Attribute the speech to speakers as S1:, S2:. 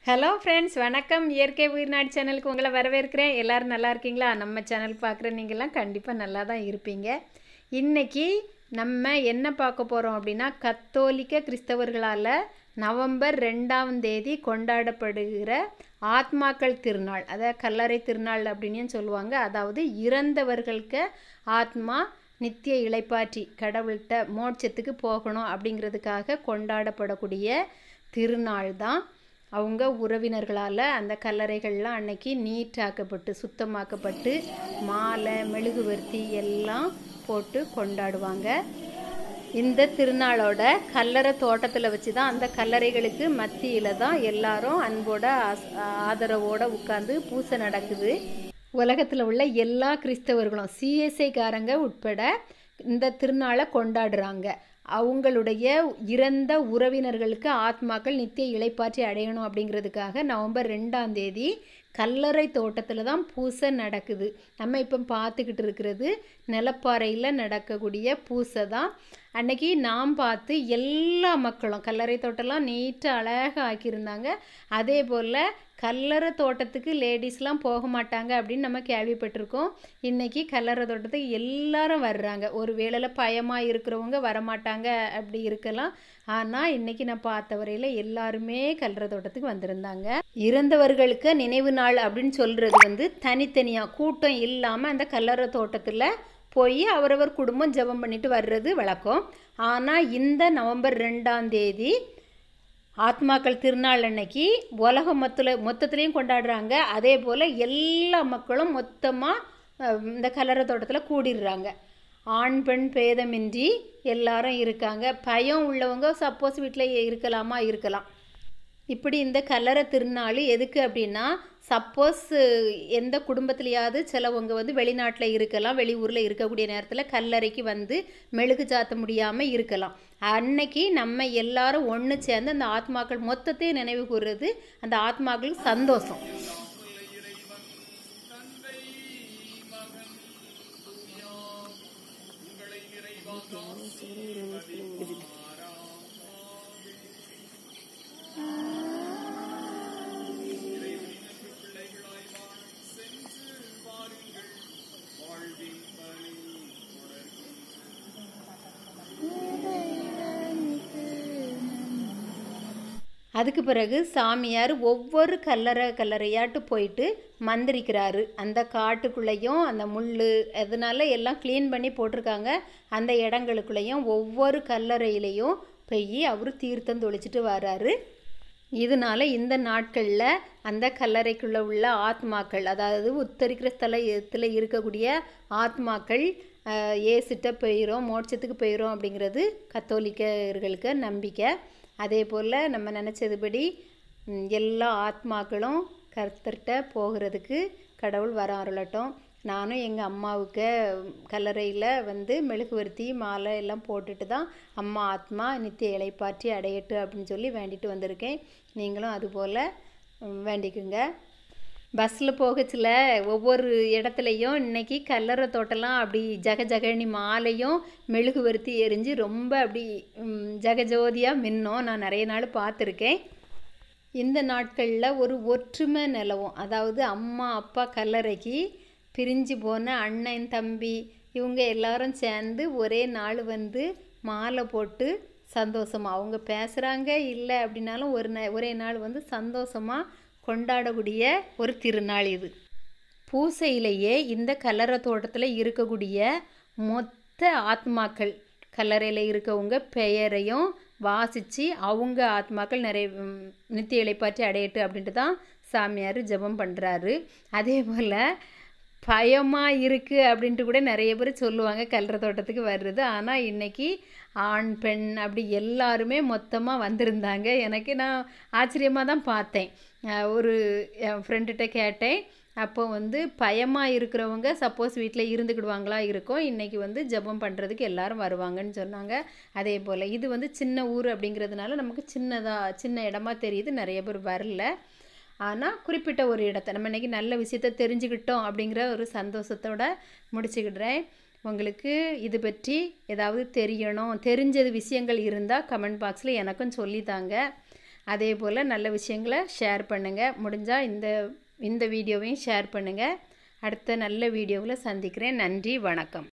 S1: hello friends வணக்கம் இயற்கை உயிர்நாடு சேனலுக்கு உங்களை வரவேற்கிறேன் எல்லோரும் நல்லா இருக்கீங்களா நம்ம சேனல் பார்க்குற நீங்களாம் கண்டிப்பாக நல்லா தான் இருப்பீங்க இன்றைக்கி நம்ம என்ன பார்க்க போகிறோம் அப்படின்னா கத்தோலிக்க கிறிஸ்தவர்களால் நவம்பர் ரெண்டாம் தேதி கொண்டாடப்படுகிற ஆத்மாக்கள் திருநாள் அதாவது கல்லறை திருநாள் அப்படின்னு சொல்லுவாங்க அதாவது இறந்தவர்களுக்கு ஆத்மா நித்திய இளைப்பாற்றி கடவுள்கிட்ட மோட்சத்துக்கு போகணும் அப்படிங்கிறதுக்காக கொண்டாடப்படக்கூடிய திருநாள் தான் அவங்க உறவினர்களால் அந்த கல்லறைகள்லாம் அன்னைக்கு நீட்டாக்கப்பட்டு சுத்தமாக்கப்பட்டு மாலை மெழுகுவர்த்தி எல்லாம் போட்டு கொண்டாடுவாங்க இந்த திருநாளோட கல்லறை தோட்டத்தில் வச்சு தான் அந்த கல்லறைகளுக்கு மத்தியில் தான் எல்லாரும் அன்போட ஆஸ்- ஆதரவோட உட்காந்து பூசை நடக்குது உலகத்தில் உள்ள எல்லா கிறிஸ்தவர்களும் சிஎஸ்ஐக்காரங்க உட்பட இந்த திருநாளை கொண்டாடுறாங்க அவங்களுடைய இறந்த உறவினர்களுக்கு ஆத்மாக்கள் நித்திய இளைப்பாற்றி அடையணும் அப்படிங்கிறதுக்காக நவம்பர் ரெண்டாம் தேதி கல்லறை தோட்டத்தில் தான் பூசை நடக்குது நம்ம இப்போ பார்த்துக்கிட்டு இருக்கிறது நிலப்பாறையில் நடக்கக்கூடிய பூசை தான் அன்னைக்கு நாம் பார்த்து எல்லா மக்களும் கல்லறை தோட்டம்லாம் நீட்டாக அழகாக ஆக்கியிருந்தாங்க அதே போல் கல்லறை தோட்டத்துக்கு லேடிஸ்லாம் போக மாட்டாங்க அப்படின்னு நம்ம கேள்விப்பட்டிருக்கோம் இன்றைக்கி கல்லறை தோட்டத்துக்கு எல்லாரும் வர்றாங்க ஒரு வேளையில் பயமாக இருக்கிறவங்க வரமாட்டாங்க அப்படி இருக்கலாம் ஆனால் இன்றைக்கி நான் பார்த்த வரையில் எல்லாருமே கல்லறை தோட்டத்துக்கு வந்திருந்தாங்க இறந்தவர்களுக்கு நினைவு நாள் அப்படின்னு சொல்கிறது வந்து தனித்தனியாக கூட்டம் இல்லாமல் அந்த கல்லறை தோட்டத்தில் போய் அவரவர் குடும்பம் ஜெபம் பண்ணிட்டு வர்றது வழக்கம் ஆனால் இந்த நவம்பர் ரெண்டாம் தேதி ஆத்மாக்கள் திருநாள் அன்னைக்கு உலகம் மொத்தல மொத்தத்துலேயும் கொண்டாடுறாங்க அதே போல் எல்லா மக்களும் மொத்தமாக இந்த கல்லறை தோட்டத்தில் கூடிடுறாங்க ஆண் பெண் பேதமின்றி எல்லாரும் இருக்காங்க பயம் உள்ளவங்க சப்போஸ் வீட்டில் இருக்கலாமா இருக்கலாம் இப்படி இந்த கல்லறை திருநாள் எதுக்கு அப்படின்னா சப்போஸ் எந்த குடும்பத்துலையாவது சிலவங்க வந்து வெளிநாட்டில் இருக்கலாம் வெளியூரில் இருக்கக்கூடிய நேரத்தில் கல்லறைக்கு வந்து மெழுகு சாத்த முடியாமல் இருக்கலாம் அன்னைக்கு நம்ம எல்லாரும் ஒன்று சேர்ந்து அந்த ஆத்மாக்கள் மொத்தத்தையும் நினைவு கூறுறது அந்த ஆத்மாக்களுக்கு சந்தோஷம் அதுக்கு பிறகு சாமியார் ஒவ்வொரு கல்லறை கல்லறையாட்டு போயிட்டு மந்திரிக்கிறாரு அந்த காட்டுக்குள்ளேயும் அந்த முள் அதனால எல்லாம் க்ளீன் பண்ணி போட்டிருக்காங்க அந்த இடங்களுக்குள்ளேயும் ஒவ்வொரு கல்லறையிலையும் போய் அவர் தீர்த்தம் தொளிச்சிட்டு வராரு இதனால இந்த நாட்களில் அந்த கல்லறைக்குள்ளே உள்ள ஆத்மாக்கள் அதாவது உத்தரிக்கிற ஸ்தலத்தில் இருக்கக்கூடிய ஆத்மாக்கள் அஹ், ஏசுட்ட போயிடும் மோட்சத்துக்கு போயிடும் அப்படிங்கிறது கத்தோலிக்கர்களுக்கு நம்பிக்கை அதே போல் நம்ம நினச்சதுபடி ம், எல்லா ஆத்மாக்களும் கர்த்தர்கிட்ட போகிறதுக்கு கடவுள் வர அருளட்டும் நானும் எங்கள் அம்மாவுக்கு கல்லறையில் வந்து மெழுகுவர்த்தி மாலை எல்லாம் போட்டுட்டு தான் அம்மா ஆத்மா நித்திய இளைப்பாற்றி அடையட்டு அப்படின்னு சொல்லி வேண்டிட்டு வந்திருக்கேன் நீங்களும் அதுபோல் ம், வேண்டிக்குங்க பஸ்ஸில் போகச்சில ஒவ்வொரு இடத்துலையும் இன்னைக்கு கல்லறை தோட்டம்லாம் அப்படி ஜக ஜகனி மாலையும் மெழுகுவர்த்தி எரிஞ்சு ரொம்ப அப்படி ம், ஜெகஜோதியாக மின்னும் நான் நிறைய நாள் பார்த்துருக்கேன் இந்த நாட்களில் ஒரு ஒற்றுமை நிலவும் அதாவது அம்மா அப்பா கல்லறைக்கு பிரிஞ்சு போன அண்ணன் தம்பி இவங்க எல்லாரும் சேர்ந்து ஒரே நாள் வந்து மாலை போட்டு சந்தோஷமாக அவங்க பேசுகிறாங்க இல்லை அப்படின்னாலும் ஒரு நா ஒரே நாள் வந்து சந்தோஷமாக கொண்டாடக்கூடிய ஒரு திருநாள் இது பூசையிலேயே இந்த கல்லறை தோட்டத்தில் இருக்கக்கூடிய மொத்த ஆத்மாக்கள் கல்லறையில் இருக்கவங்க பெயரையும் வாசித்து அவங்க ஆத்மாக்கள் நிறைய ம், நித்திய இளைப்பாற்றி அடையட்டு அப்படின்ட்டு தான் சாமியார் ஜெபம் பண்ணுறாரு அதே போல் பயமாக இருக்குது அப்படின்ட்டு கூட நிறைய பேர் சொல்லுவாங்க கல்லறை தோட்டத்துக்கு வர்றது ஆனால் இன்னைக்கு ஆண் பெண் அப்படி எல்லாருமே மொத்தமாக வந்திருந்தாங்க எனக்கு நான் ஆச்சரியமாக தான் பார்த்தேன் அஹ் ஒரு என் ஃப்ரெண்டுகிட்ட கேட்டேன் அப்போ வந்து பயமாக இருக்கிறவங்க சப்போஸ் வீட்டில் இருந்துக்கிடுவாங்களா இருக்கும் இன்றைக்கி வந்து ஜெபம் பண்ணுறதுக்கு எல்லாரும் வருவாங்கன்னு சொன்னாங்க அதே போல் இது வந்து சின்ன ஊர் அப்படிங்கிறதுனால நமக்கு சின்னதாக சின்ன இடமா தெரியுது நிறைய பேர் வரல ஆனால் குறிப்பிட்ட ஒரு இடத்த நம்ம இன்றைக்கி நல்ல விஷயத்த தெரிஞ்சுக்கிட்டோம் அப்படிங்கிற ஒரு சந்தோஷத்தோட முடிச்சுக்கிடுறேன் உங்களுக்கு இது பற்றி ஏதாவது தெரியணும் தெரிஞ்சது விஷயங்கள் இருந்தால் கமெண்ட் பாக்ஸில் எனக்கும் சொல்லித்தாங்க அதே போல் நல்ல விஷயங்களை ஷேர் பண்ணுங்கள் முடிஞ்சால் இந்த இந்த வீடியோவையும் ஷேர் பண்ணுங்கள் அடுத்த நல்ல வீடியோவில் சந்திக்கிறேன் நன்றி வணக்கம்